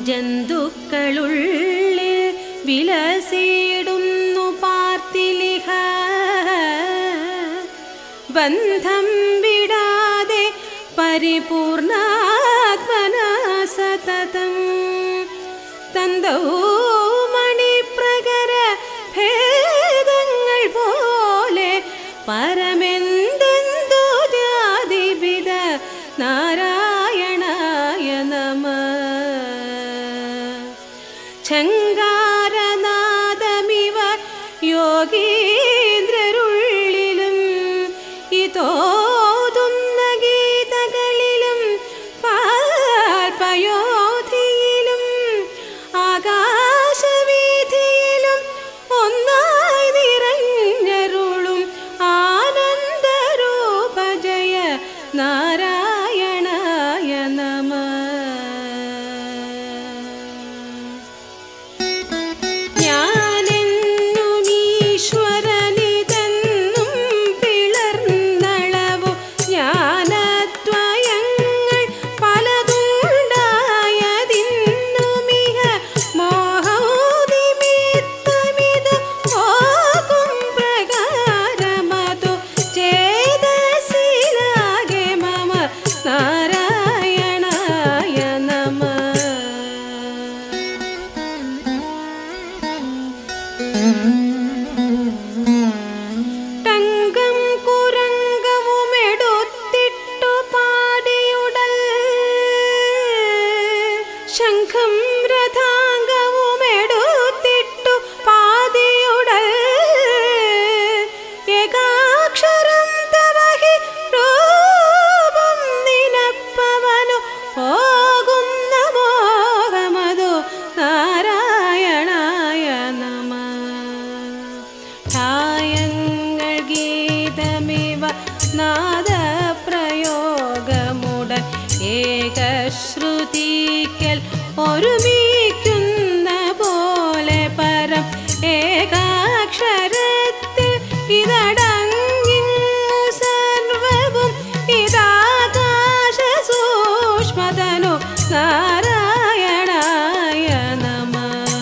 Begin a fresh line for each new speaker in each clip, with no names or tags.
ജന്തുക്കളുള്ളിൽ വിലസിടുന്നു പാർത്തിലിഹ ബന്ധം വിടാതെ പരിപൂർണാത്മനാ സതതം തന്തോ മണിപ്രകര ഭേദങ്ങൾ പോലെ പരമെന്തെന്തോ ജാതിവിധ നാരായണായ നമ ശങ്കാരനാദമിവ യോഗീന്ദ്രരുള്ളിലും ഇതോതുന്ന ഗീതകളിലും പാൽപയോധിയിലും ആകാശവീഥിയിലും ഒന്നായി നിറഞ്ഞരുളും ആനന്ദരൂപ ജയ നാരായണായ നമ ഞാനെന്നുമീശ്വരനിതെന്നും പിളർന്നളവു ജ്ഞാനദ്വയങ്ങൾ പലതുണ്ടായതിന്നുമിഹ മോഹൗതിമിത്തമിതു പോകും പ്രകാരമതു ചേതസിലാകെ മമ നാരായണായ നമ തങ്കം കുരങ്കവുമെടുത്തിട്ടു പാടിയുടൽ ശംഖം രഥാംഗവുമെടുത്തിട്ടു പാതിയുടൽ ഏകാക്ഷരം തവഹി രൂപം നിനപ്പവനു പോകുന്ന മോഹമതു നാരായണായ നമ ഛായങ്ങൾ ഗീതമിവ നാദപ്രയോഗമുടൻ ഏകശ്രുതിക്കൽ ഒരുമിക്കുന്ന പോലെ പരം ഏകാക്ഷരത്തിൽ ഇതടങ്ങിങ്ങു സർവവും ഇതാകാശ സൂക്ഷ്മതനു നാരായണായ നമ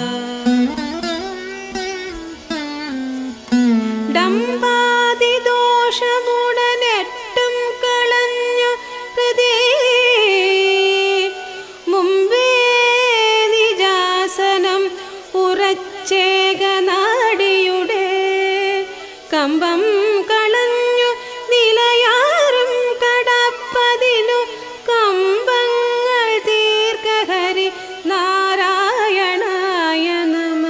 ഡംബാതിദോഷമുടനെട്ടും കളഞ്ഞു ഹൃദേ മുമ്പേ നിജാസനം ഉറച്ചേകനാടിയുടെ കമ്പം കളഞ്ഞു നിലയാറും കടപ്പതിനു കമ്പങ്ങൾ ദീർഘഹരി നാരായണായ നമ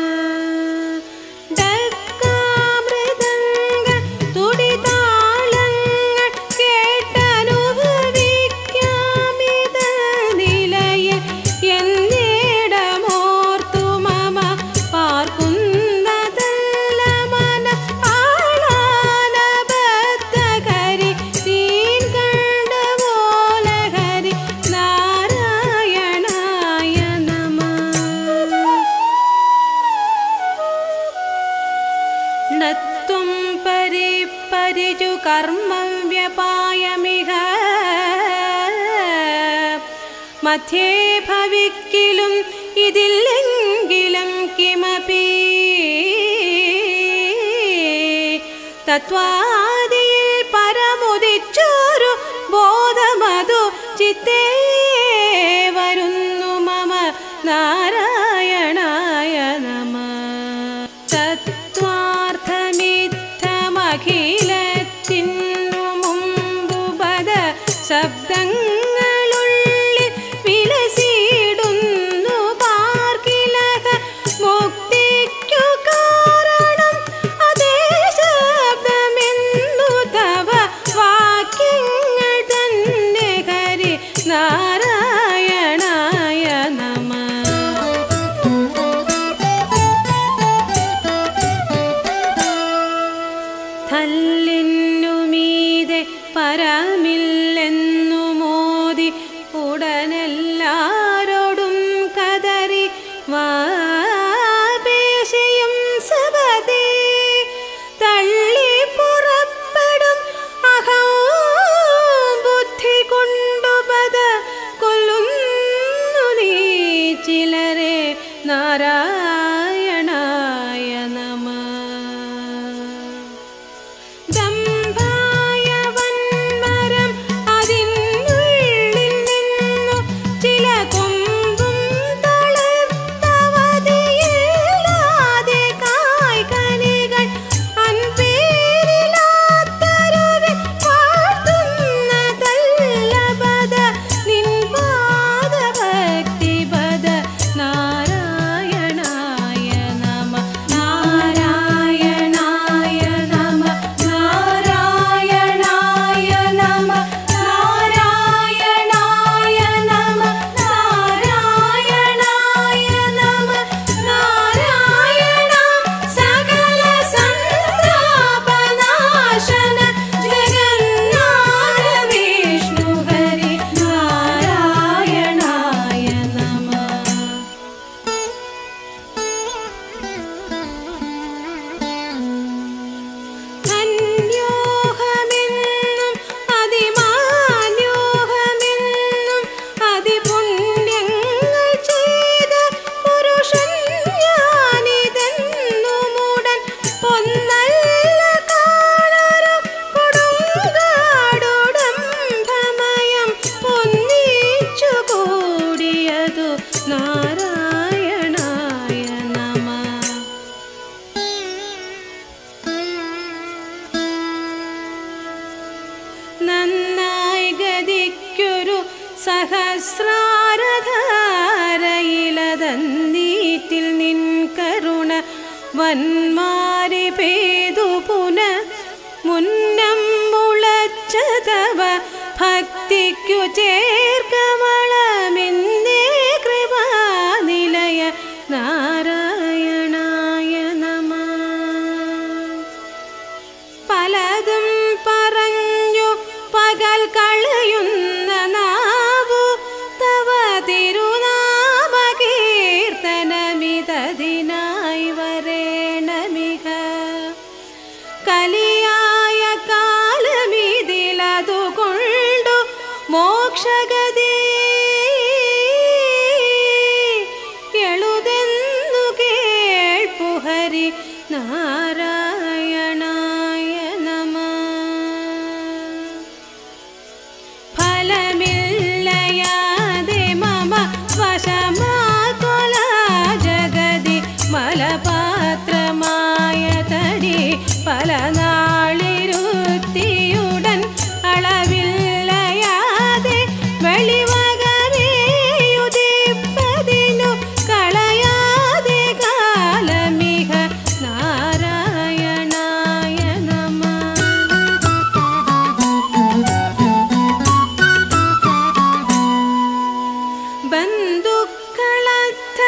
ഡക്കാമൃദംഗ തുടിതാളങ്ങൾ കേട്ടനുഭവിക്കാമിത നിലയിൽ എന്നിടമോർത്തു മമ പാർക്കുന്നതല്ല മന ആളാനബദ്ധകരി തീൻ കണ്ട പോലെ ഹരി നാരായണായ നമ നത്വം പരിപരിചു കർമ്മവ്യപായമിഹ മധ്യേ ഭവിക്കിലും ഇതില്ലെങ്കിലും കിമപി തത്വാദിയിൽ പരമുദിച്ചൊരു ബോധമതു ചിത്തേ വരുന്നു മമ നാരായണായ നമ തത്വാർത്ഥമിത്തമഖിലത്തിനു മുമ്പു പദ ശബ്ദങ്ങളുള്ളിൽ വിലസിടുന്നു പാർക്കിലക മുക്തിക്കു കാരണം അതേ ശബ്ദമെന്നു തവ വാക്യങ്ങൾ തന്നെ ഹരി നാ സഹസ്രാരധാരയിലതന്നീറ്റിൽ നിൻ കരുണ വന്മാരി പേതു പുന മുന്നം മുളച്ചതവ ഭക്തിക്കു ചേർക്കമളമിന്നേ കൃപാനിലയ നാരായണായ നമ പലതും പറഞ്ഞു പകൽ കളയുന്ന നാവു തവ തിരുനാമകീർത്തനമിതതിനായി വരേണമിക കലിയായ കാലമിതിലതുകൊണ്ടു മോക്ഷഗതി എളുതെന്നു കേൾപ്പു ഹരി നാരായണായ നമ ഫലമില്ലയാതെ മമ വശമാകൊല ജഗതി മലപാത്രമായ തടി പല നാളിരുത്തിയുടൻ അളവില്ലയാതെ വെളിവകമേയുതിപ്പതിനു കളയാതെ കാലമിക നാരായണായ നമ ബന്ധുക്കളത്ത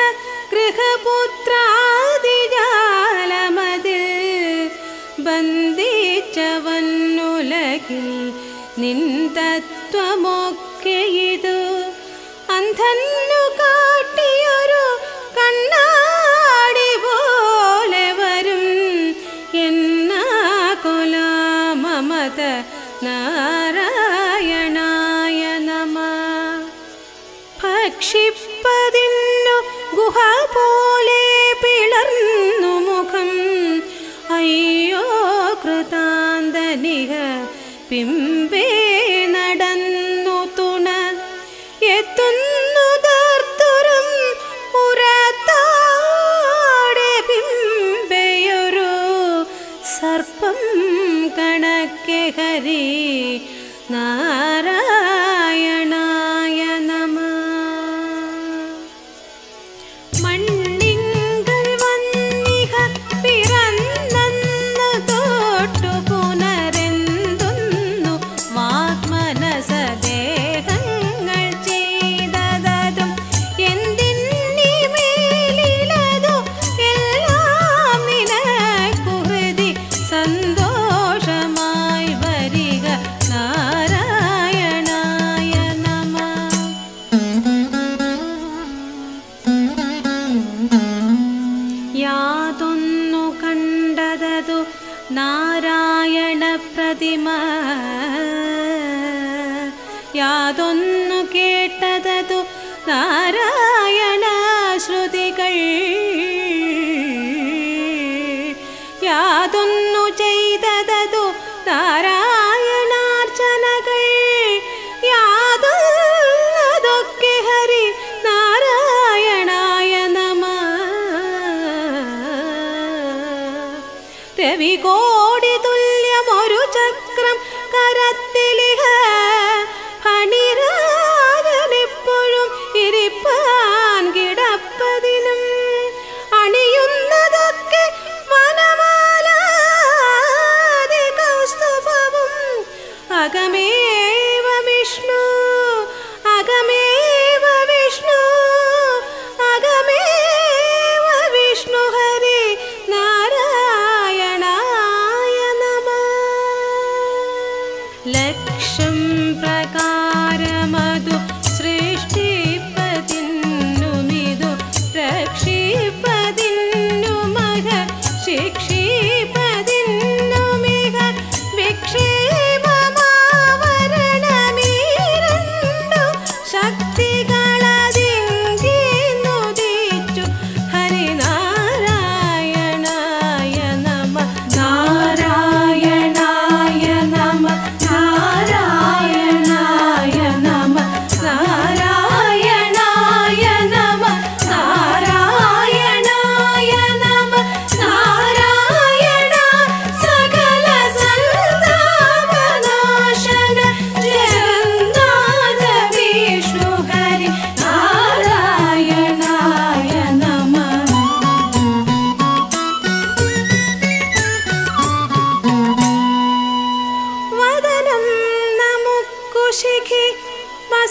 ഗൃഹപുത്രാദിജാലമതിൽ ബന്ധിച്ചവന്നുലകിൽ നിൻ തത്വമൊക്കെ ഇതു അന്ധന്നു കാട്ടിയൊരു കണ്ണാടി പോലെ വരും എന്നാ കൊലാമമത നാരായണായ നമ ഭക്ഷിപ്പതിന്നു ഗുഹ പോലെ പിളർന്നു മുഖം അയ്യോ കൃതാന്തനിക പിമ്പേ നടന്നു തുണ എത്തുന്നു ദർത്തുരം പുറത്താടെ പിമ്പയൊരു സർപ്പം കണക്കെ ഹരി നാരായണായ നമ മണ്ണിങ്കൽ വന്നിഹ പിറന്നു തൊട്ടു പുനരെന്തുന്നു വാഗ്മനസദേഹങ്ങൾ ചെയ്തതും എന്തിന്നി മേലിലതു എല്ലാം നിനക്കുഹൃതി സന്തോഷമായി വരിക നാരായണായ നമ യാതൊന്നു കണ്ടതതു നാരായണ പ്രതിമ യാതൊന്നു കേട്ടതതു നാരായണ ശ്രുതികൾ യാതൊന്നു ചെയ്തതതു നാരായണാർച്ചനകൾ യാതൊന്നതൊക്കെ ഹരി നാരായണായ നമ രവികോടി തുല്യമൊരു ചക്രം കരത്തിലിഹ ഫണിരാജനെപ്പോഴും ഇരിപ്പാൻ കിടപ്പതിനും അണിയുന്നതൊക്കെ വനമാലാതി കൗസ്തുഭവും അകമേവ വിഷ്ണു അകമേവ വിഷ്ണു അകമേവ വിഷ്ണു ഹരി നാരായണായ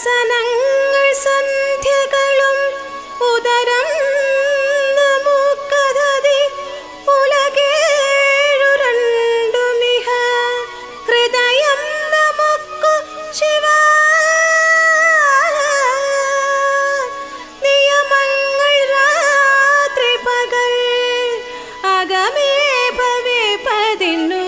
ആസനങ്ങൾ സന്ധ്യകളും ഉദരം നമുക്കതതി ഉലകേഴു രണ്ടുമിഹ ഹൃദയം നമുക്കു ശിവ നിയമങ്ങൾ രാത്രി പകൽ അകമേ ഭവേ പതിന്നു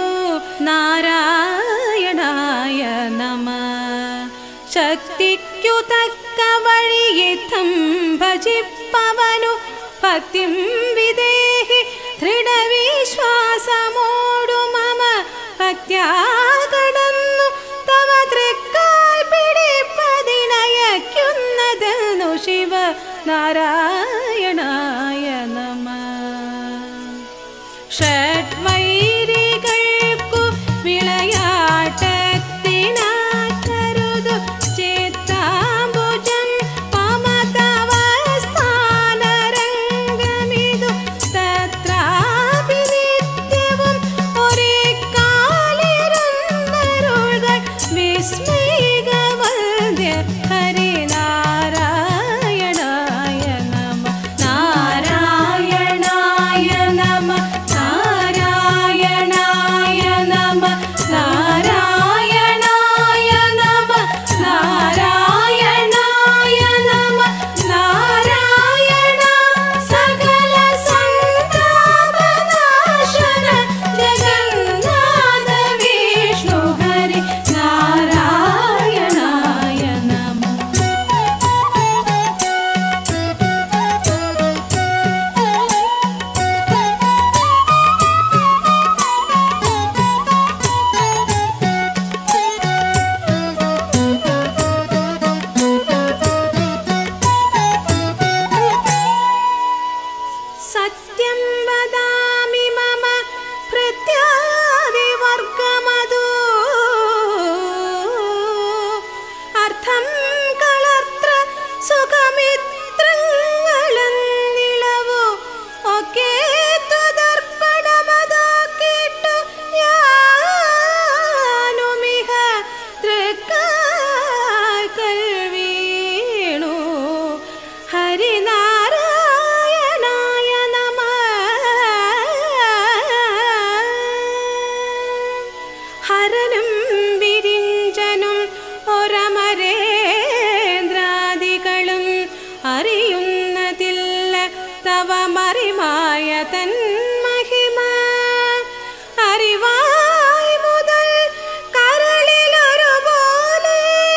നാരായണായ നമ ശക്തിക്കു തക്ക വഴിയിത്തം ഭജിപ്പവനു ഭക്തിം വിദേഹി ദൃഢവിശ്വാസമോടു മമ ഭക്ത്യാ കടന്നു തവ തൃക്കാൽ പിടിപ്പതിനയക്കുന്നതെന്നു ശിവ നാരായണായ നമ ഷഡ്വൈരികൾക്കു വിളയാട്ടത്തിനാക്കരുതു ചേത്താംബുജം മമ തവ സ്ഥാനരംഗമിതു തത്രാപി നിത്യവും ഒരേ കാലിരുന്നരുൾകൾ വിസ്മയികവന്ദ്യ ഹരിനാരായണായ നമ നാരായണായ നമ നാരായണായ നമ നാരായണായ നമ നാരായണായ നമ നാരായണ സകല സന്താപനാശന ജഗന്നാഥ വിഷ്ണു ഹരി നാരായണായ നമ സത്യം വദാമി മമ പ്രത്യാദിവർഗമതു അർത്ഥം കളത്ര സുഖമിത്രങ്ങളെന്നിളവോ ഒക്കെ ത്വദർപ്പണമതാക്കിട്ടു ഞാനുമിഹ തൃക്കാൽക്കൽ വീണു ഹരിനാരായണായ നമ ഹരനും വിരിഞ്ചനും ഒരമരേന്ദ്രാദികളും അറിയുന്നതില്ല തവ മറിമായ തൻ മഹിമ അറിവായി മുതൽ കരളിലൊരുപോലെ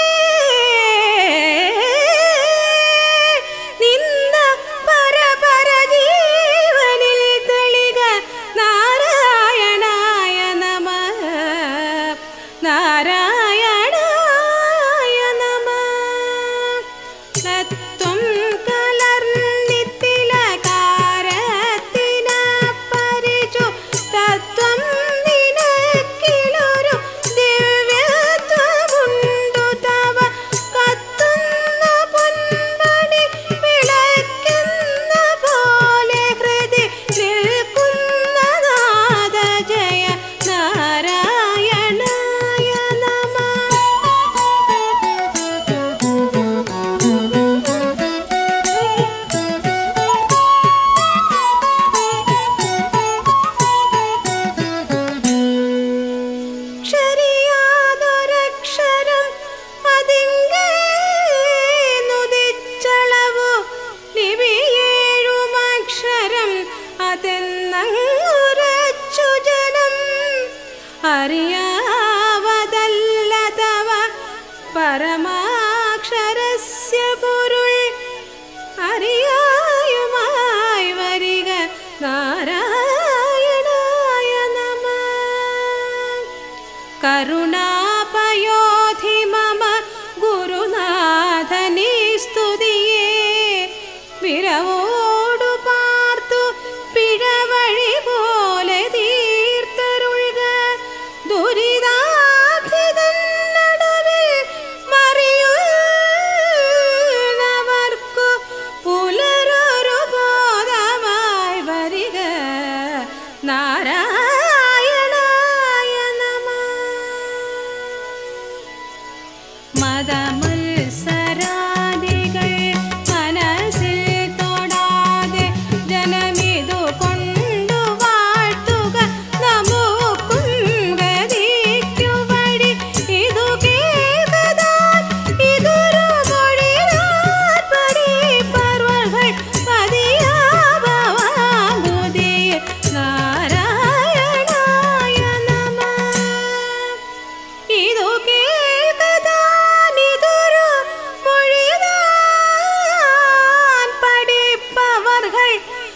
നിന്ന പരപര ജീവനിൽ തെളിക നാരായണായ നമ നാരായണായ നമ തത്വം കലർന്നിത്തില കാരത്തിന പരിചു തത്വം നിനക്കിലൊരു ദിവ്യത്വമുണ്ടു തവ കത്തുന്ന പൊന്മണി വിളക്കുന്ന പോലെ ഹൃദി നിൽക്കുന്നനാഥ ജയ നാരായണായ നമ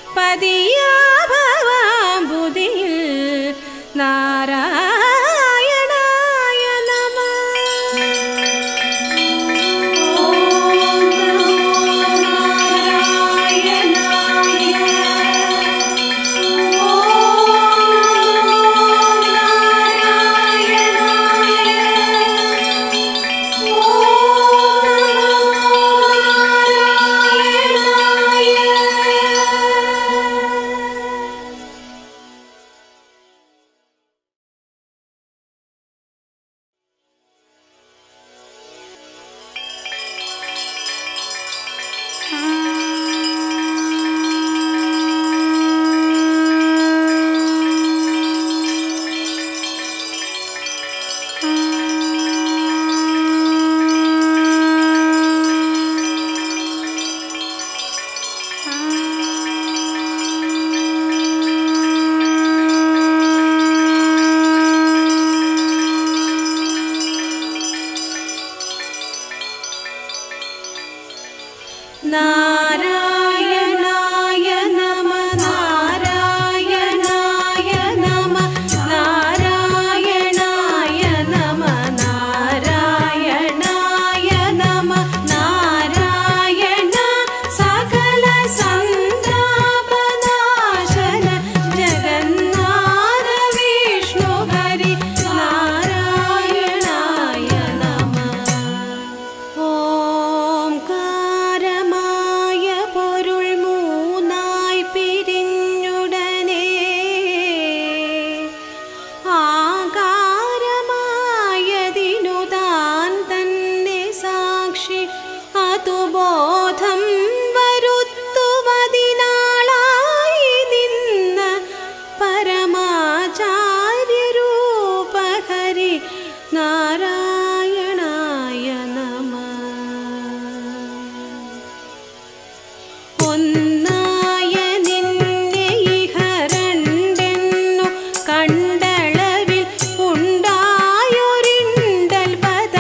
പതിയാഭവാമ്പുതിയിൽ നാരായണായ നമ നാരായണായ നമ നാരായണായ നമ നാരായണായ നമ നാരായണായ നമ നാരായണ സകല സന്താപനാശന ജഗന്നാഥ വിഷ്ണു ഹരി നാരായണായ നമ ഓംകാരമായ പൊരുൾ മൂന്നായി പിരിഞ്ഞുടനെ ആകാരമായതിനു താൻ തന്നെ സാക്ഷി അതുബോധം വരുത്തുവതിനാളായി നിന്ന പരമാചാര്യരൂപഹരി നാരായണായ നമ ഒന്നായ നിന്നെ ഇഹ രണ്ടെന്നു കണ്ടളവിൽ ഉണ്ടായൊരിണ്ടൽ പദ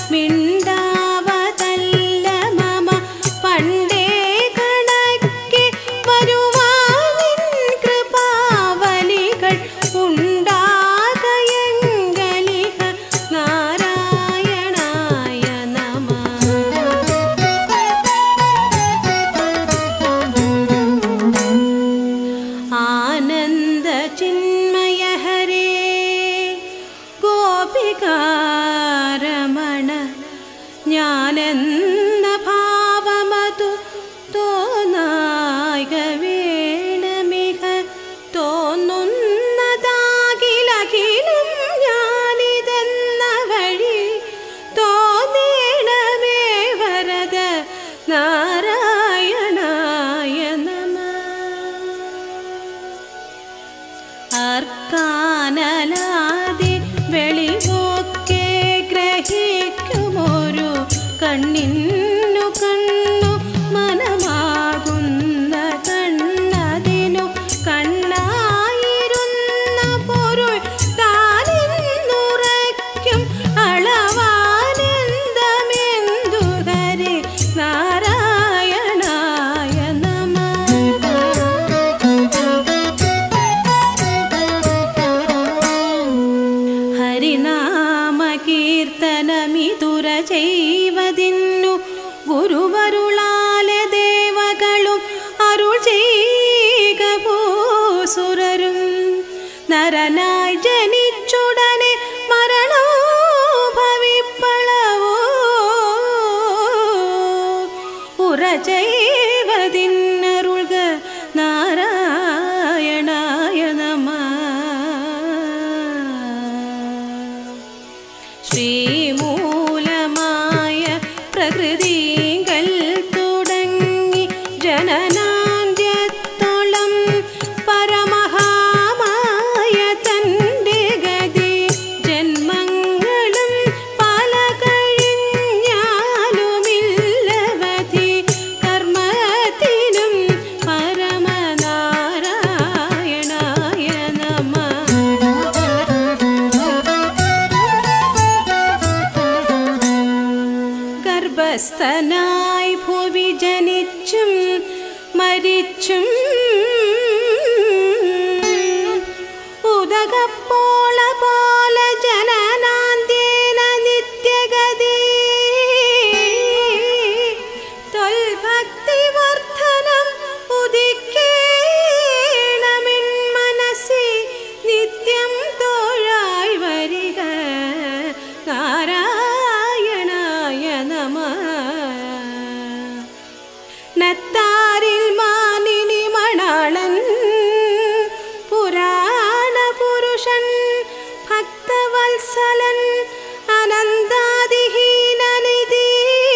മിണ്ടാവതല്ല മമ പണ്ടേ കണക്കെ വരുവാനിൻ കൃപാവലികൾ ഉണ്ടാകയെങ്കലിഹ നാരായണായ നമ ആനന്ദ ചിന്മയ ഹരേ ഗോപികാരമണ ഞാനെന്ന ഭാവമതു തോന്നായിക വേണമിക തോന്നുന്നതാകിലകിലും ഞാനിതെന്ന വഴി തോന്നേണമേ വരദ നാരായണായ നമ അർക്കാനലാതി വെളിവൊക്കെ ഗ്രഹിക്കുമൊരു കണ്ണിന്നു കണ്ണു മനമാകുന്ന കണ്ണതിനു കണ്ണായിരുന്ന പൊരുൾ താനിന്നുറയ്ക്കും അളവാനന്ദമെന്തു ഹരി നാരായണായ നമ ഹരിനാമകീർത്തനമിതുര ചെയ്വതിന്നു ഗുരുവരുളാലെ ദേവകളും അരുൾ ചെയ്യുക ഭൂസുരരും നരനായി ജനിച്ചുടനെ മരണോ ഭവിപ്പളവോ ഉറ ചെയ്വതിന്നരുൾക നാരായണായ നമ ശ്രീമൂലമായ പ്രകൃതികൾ തുടങ്ങി ജനനാന്ത്യത്തോളം പരമഹാമായ തൻ്റെ ഗതി ജന്മങ്ങളും പല കഴിഞ്ഞാലുമില്ലവധി കർമ്മത്തിനും പരമനാരായണായ നമ ഗർഭസ്ഥനായി ഭുവി ജനിച്ചും മരിച്ചും ഉദകപ്പോള പോല ജനനാന്ത്യേന നിത്യഗതി തൊൽഭക്തിവർദ്ധനം ഉദിക്കേണമിൻ മനസ്സി നിത്യം തോഴായി വരിക നാരായണായ നമ നത്താരിൽ മാനിനി മണാളൻ പുരാണ പുരുഷൻ ഭക്തവത്സലൻ അനന്താതിഹീനനിധി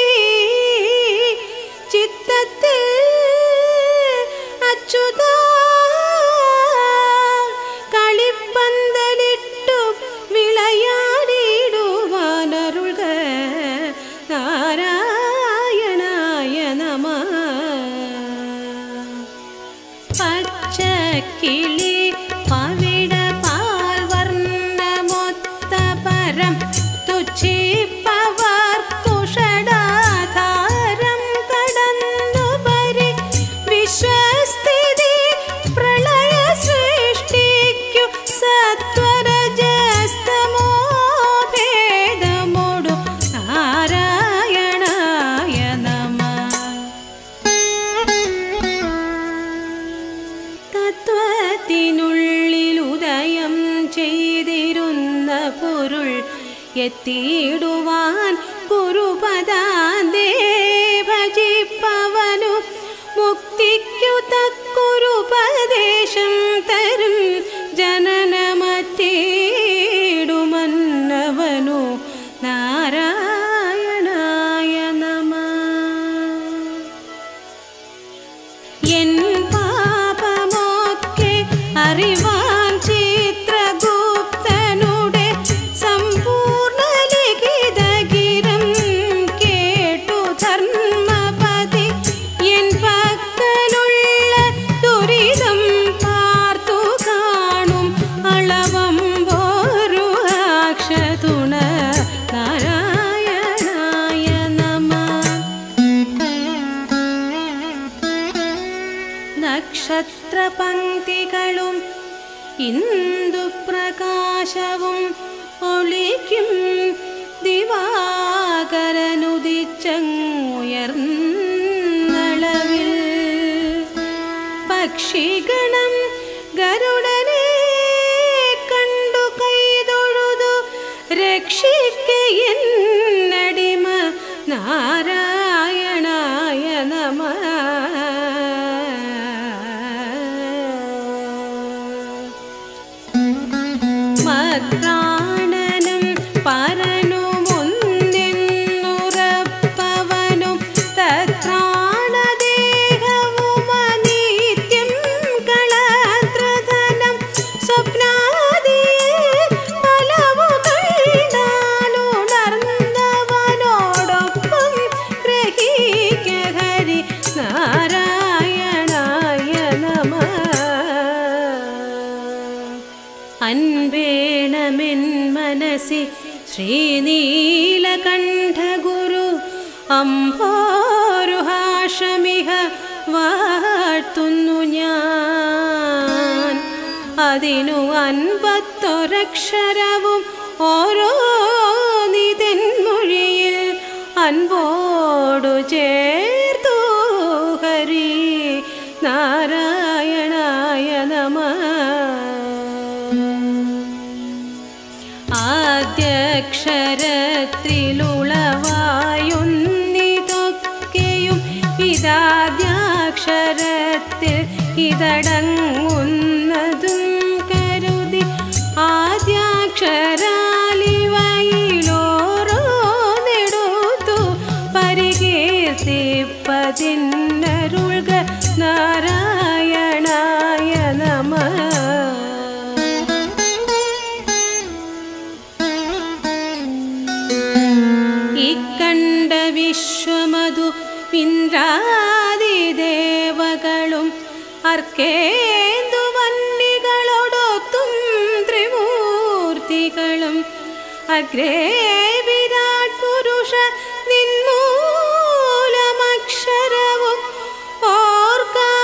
ചിത്തത്തിൽ അച്യുത കളിപ്പന്തലിട്ടു വിളയാടിടുവാനരുൾക നാരായണായ നമ പച്ചക്കിളി പവിട പാൽവർണ്ണമൊത്ത പരം തുച്ഛിപ്പവർ കുഷടാധാരം കടന്നുപരി വിശ്വസ്ഥിതി പ്രളയ സൃഷ്ടിക്കു സത്വരജസ്തമോ ഭേദമോടു നാരായണായ നമ തത്വത്തിനുള്ളിൽ ഉദയം ചെയ്തിരുന്ന പൊരുൾ എത്തിയിടുവാൻ കുരുപദാന്തേ ഭജിപ്പവനു മുക്തിക്കു തക്കുരുപദേശം തരും ജനനമറ്റേടുമന്നവനു നാരായണായ നമ എൻ പാപമൊക്കെ അറിവാൻ ചിത്രഗുപ്തനുടെ സമ്പൂർണ്ണ ലിഖിതഗിരം കേട്ടു ധർമ്മപതി എൻ പക്കലുള്ള ദുരിതം പാർത്തു കാണും അളവം പോരു അക്ഷതുണ നാരായണായ നമ നക്ഷത്രപങ്ക്തികളും ഇന്ദുപ്രകാശവും ഒളിക്കും ദിവാകരനുദിച്ചങ്ങുയർന്നളവിൽ പക്ഷിഗണം ഗരുഡനെ കണ്ടു കൈതൊഴുതു രക്ഷിക്ക എന്നടിമ നാരായണായ നമ മത്രാണനും പരനുമൊന്നെന്നുറപ്പവനും തത്രാണദേഹവും അനിത്യം കളത്രധനം സ്വപ്നാദി ഫലവു കണ്ടാലുണർന്നവനോടൊപ്പം ഗ്രഹിക്ക ഹരി നാരായണായ നമ അൻവേണമെൻ മനസി ശ്രീനീലകണ്ഠഗുരു അംഭോരുഹാഷമിഹ വാഴ്ത്തുന്നു ഞാൻ അതിനു അൻപത്തൊരക്ഷരവും ഓരോ നിതന്മൊഴിയിൽ അൻപോടു ചേർത്തു ഹരി നാരായണായ നമ ആദ്യക്ഷരത്തിലുളവായൊന്നിതൊക്കെയും ഇതാദ്യാക്ഷരത്തിൽ ഇതടങ്ങുന്നതും കരുതി ആദ്യാക്ഷരാലിവയിലോരോ നെടുത്തു പരികീർത്തിപ്പതിന്നരുൾക നാരായണായ നമ ഇക്കണ്ട വിശ്വമധു ഇന്ദ്രാദിദേവകളും അർക്കേന്ദു വന്നികളോടൊത്തും ത്രിമൂർത്തികളും അഗ്രേ വിരാട് പുരുഷ നിന്മൂലമക്ഷരവും ഓർക്കാ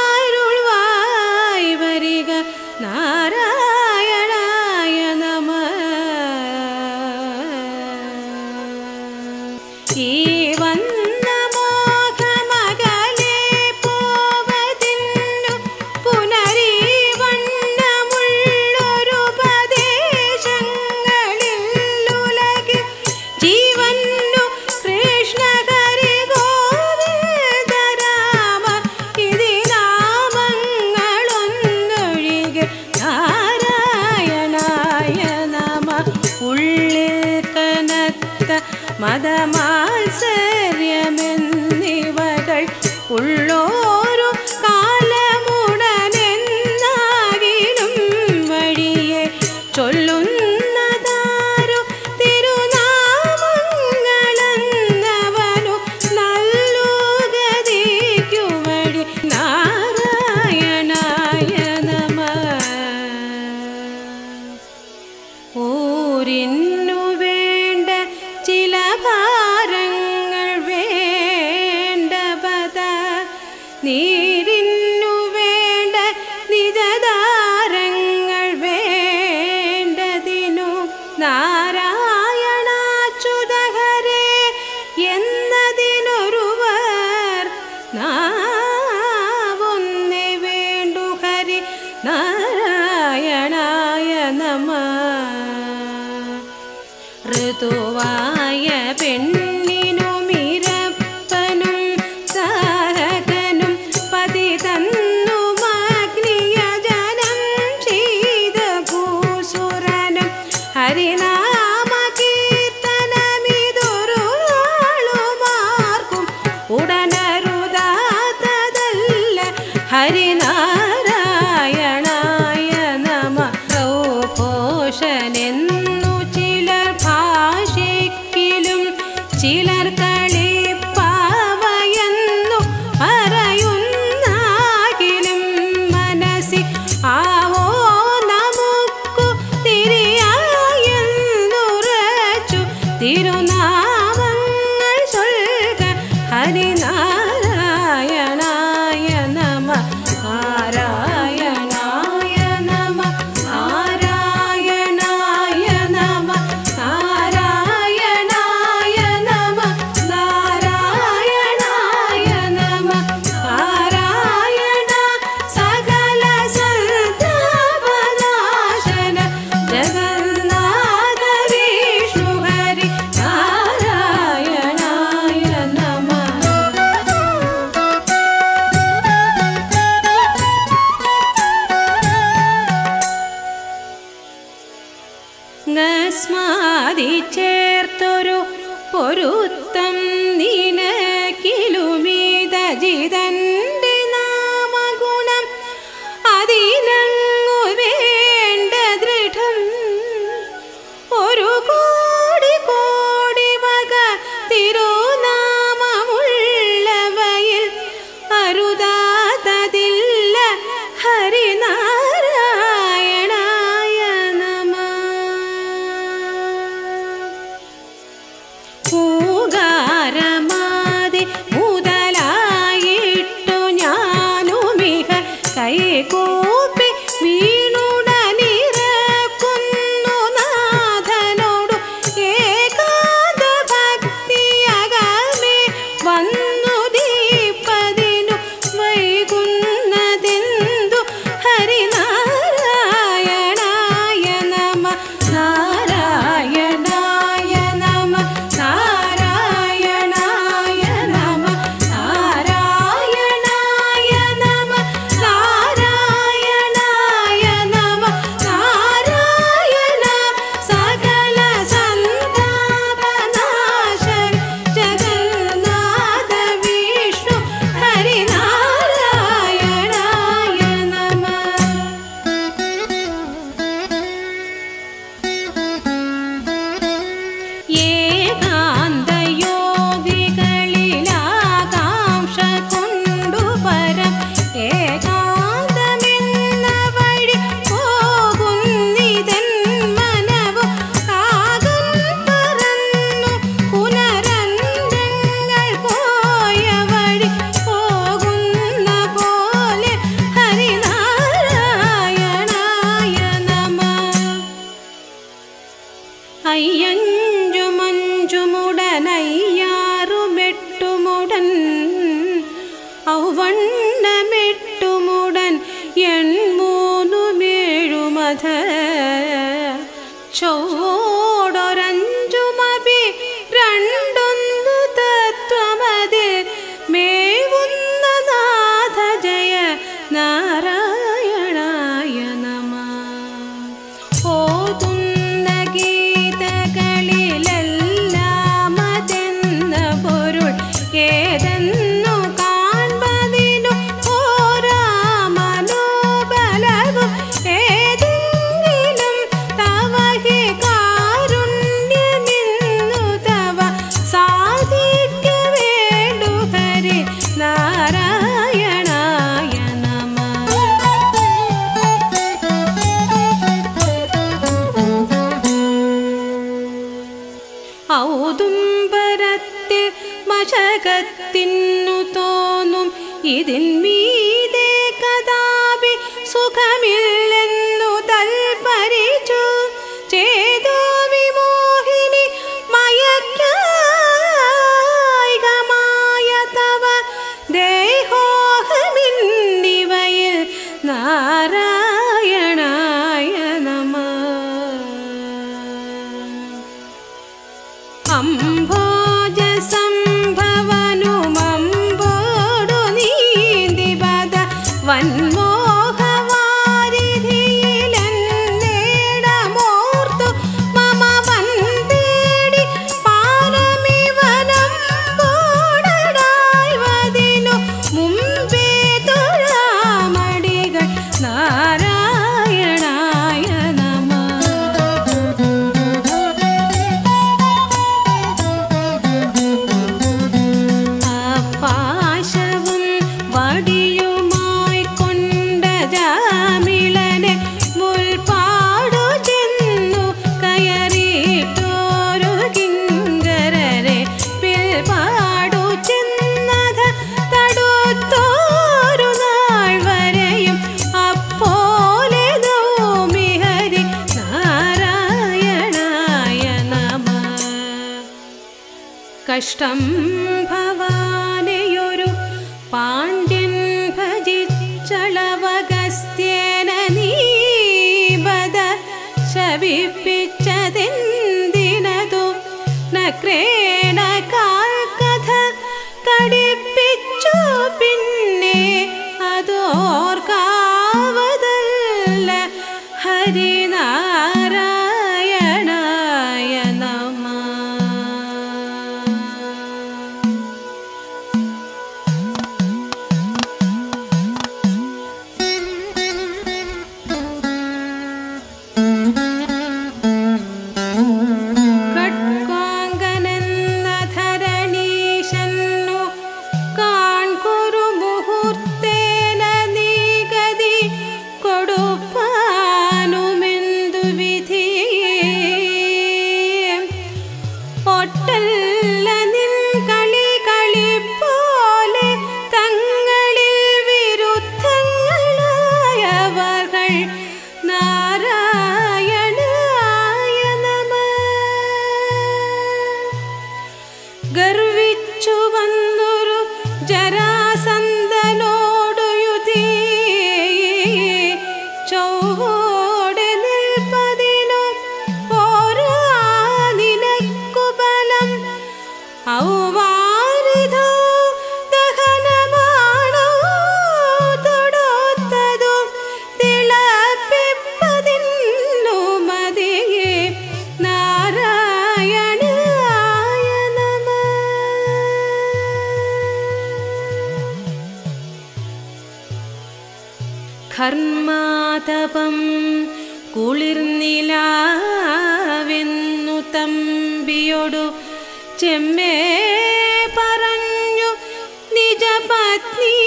മതമാത്സര്യമെന്നിവകൾ ഉള്ളോരു കാലമുടനെന്നാകിലും വഴിയെ ചൊല്ലുന്നതാരു തിരുനാമങ്ങളെന്നവനു നല്ലു ഗതിക്കു വഴി നാരായണായ നമ ഊരിന്നു വേണ്ട ചില ഭാരങ്ങൾ വേണ്ട പദ നീരിന്നു വേണ്ട നിജതാരങ്ങൾ വേണ്ടതിനു നാരായണാച്യുതഹരേ എന്നതിനൊരുവർ നാവൊന്നേ വേണ്ടു ഹരി നാരായണായ നമ ഋതുവായ പെണ്ണിനു മിരപ്പനും താരകനും പതി തന്നു അഗ്നിയജനം ചെയ്ത ഭൂസുരനും ഹരിനാമ കീർത്തനമിതൊരു നാളുമാർക്കും ഉടനരുതാത്തതല്ല ഹരിനാരായണായ നമ ഘോഷനെന്നു ചിലർ ഭാഷിക്കിലും ചിലർ കളിപ്പാവയെന്നു പറയുന്നാകിലും മനസ്സി ആവോ നമുക്കു തിരിയായെന്നുറച്ചു തിരുനാമങ്ങൾ ചൊൽക ഹരിനാരായണായ നമ നാരായണായ നമ നാരായണായ നമ നാരായണായ നമ നാരായണായ നമ നാരായണ സകല സന്താപനാശന ജഗന്നാഥ വിഷ്ണു ഹരി നാരായണായ നമ സ്മാതി ചേർത്തൊരു പൊരുത്തം നിനക്കിലുമീത ജിതന്റെ നാമഗുണം അതിനങ്ങു വേണ്ട ദൃഢം ഒരു കോടി കോടി വക തിരുനാമമുള്ളവയിൽ അരുതാതതില്ല ഹരിനാരായണായ നമ പൂകാരമാതി മുതലായിട്ടു ഞാനുമിക കൈകൂപ്പി വീണുടനിറക്കുന്നു നാഥനോടു ഏകാന്ത ഭക്തിയകമേ വന്നു ദീപതിനു വൈകുന്നതെന്തു ഹരിനാരായണായ നമ നാരായണായ നമ നാരായണായ നമ നാരായണായ നമ നാരായണായ നമ നാരായണ സകല സന്താപനാശ ജഗന്നാഥ വിഷ്ണു ഹരിനാരായണായ നമ ഏകാന്തയോഗികളിലാകാംക്ഷ കൊണ്ടു പരം ഏകാന്തമെന്ന വഴി പോകുന്നിതൻ മനവും കാകം പറന്നു പുനരന്തങ്ങൾ പോയ വഴി പോകുന്ന പോലെ ഹരിനാരായണായ നമ അയ്യഞ്ചു മഞ്ചുമുടനയ്യാറുമെട്ടുമുടൻ ഔവണ്ണമെട്ടുമുടൻ എൺമൂന്നുമേഴുമധ ചോടൊരഞ്ചുമപി രണ്ടൊന്നു തത്വമതിൽ മേവുന്ന നാഥ ജയ നാരായണായ നമ ഓതുന്ന ഗീതകളിലെല്ലാം മസ്തകത്തിന്നു തോന്നും ഇതിന്മീതെ കഥാപി സുഖമില്ലെന്നു തൽപരിച്ചു ചേതോ വിമോഹിനി മയക്കായികമായ തവ ദേഹോഹമിന്നിവയിൽ നാരായണായ നമ അംഭോജ സംഭവനുമമ്പോടു നീന്തിപദ വന്മോഹവാരിധിയിലെന്നേടമോർത്തു മമ വന്തേടി പാലമിവനം പോടടായ്വതിനു മുമ്പേ തൊഴാമടികൾ നാരായണായ നമ പാശവും വടിയുമായി കൊണ്ട ജാമിളനെ മുൽപാടു ചെന്നു കയറിയിട്ടോരു കിങ്കരരെ പിൽപാടു ചെന്നത തടുത്തോരു നാൾ വരെയും അപ്പോലെ ഹരി നാരായണായ നമ കഷ്ടം ഭവാനെയൊരു പാണ്ഡ്യൻ ഭജിച്ചളവഗസ്ത്യേന നീബദ ശപിപ്പിച്ചതെന്തിനതു നക്രേണ കാൽക്കഥ കടിപ്പിച്ചു പിന്നെ അതോർക്കാവതല്ല ഹരിനാരായണായ നമ ഖഡ്ഗാംഗനെന്ന ധരണീശന്നു കാൺകുരു മുഹൂർത്തേന നീഗതി കൊടുപ്പാനുമെന്തു വിധി ഒട്ടല്ല നിൻ കളി കളി പോലെ തങ്ങളിൽ വിരുദ്ധങ്ങളായവകൾ നാരായണായ നമ ഗർവിച്ചു വന്നൊരു ജരാസന്ധനോടു യുധി ചൗവോടെ നിൽപ്പതിനു പോരാ നിനക്കു ബലം ഔവാരിധോ ദഹനമാണോ തൊടുത്തതു തിളപ്പിപ്പതിന്നു മതിയെ നാരായണായ നമ ഘർമാതപം കുളിർനിലാവെന്നു തമ്പിയൊടു ചെമ്മേ പറഞ്ഞു നിജപത്നി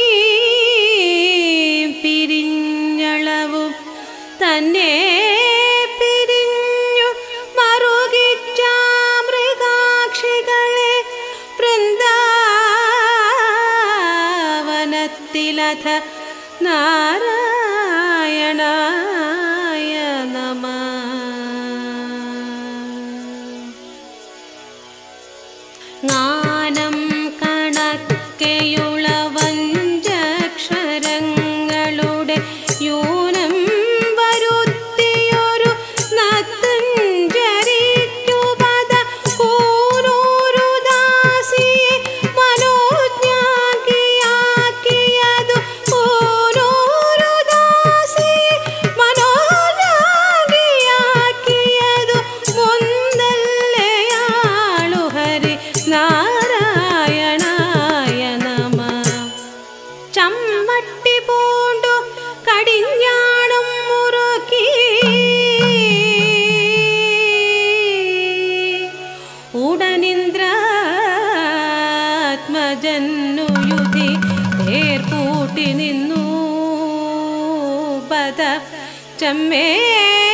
പിരിഞ്ഞളവു തന്നെ പിരിഞ്ഞു മറുകിച്ച മൃഗാക്ഷികളെ വൃന്ദാവനത്തിലഥ നാരായണായ നമ ജ്ഞാനം കണക്കെയുള്ള വഞ്ചക്ഷരങ്ങളുടെ യൂനം വരുത്തിയൊരു നത്തഞ്ചരിക്കുപത കൂരൂരു ദാസിയെ മനോജ്ഞാകിയാക്കിയതു കൂരൂരു ദാസിയെ മനോജ്ഞാകിയാക്കിയതു മുന്തല്ലയാളു ഹരി നാരായണായ നമ ചമ്മട്ടി പൂണ്ടു കടിഞ്ഞാണും മുറുക്കി ഉടനിന്ദ്രാത്മജന്നു യുധി തേർപൂട്ടി നിന്നു പദ ചമ്മേ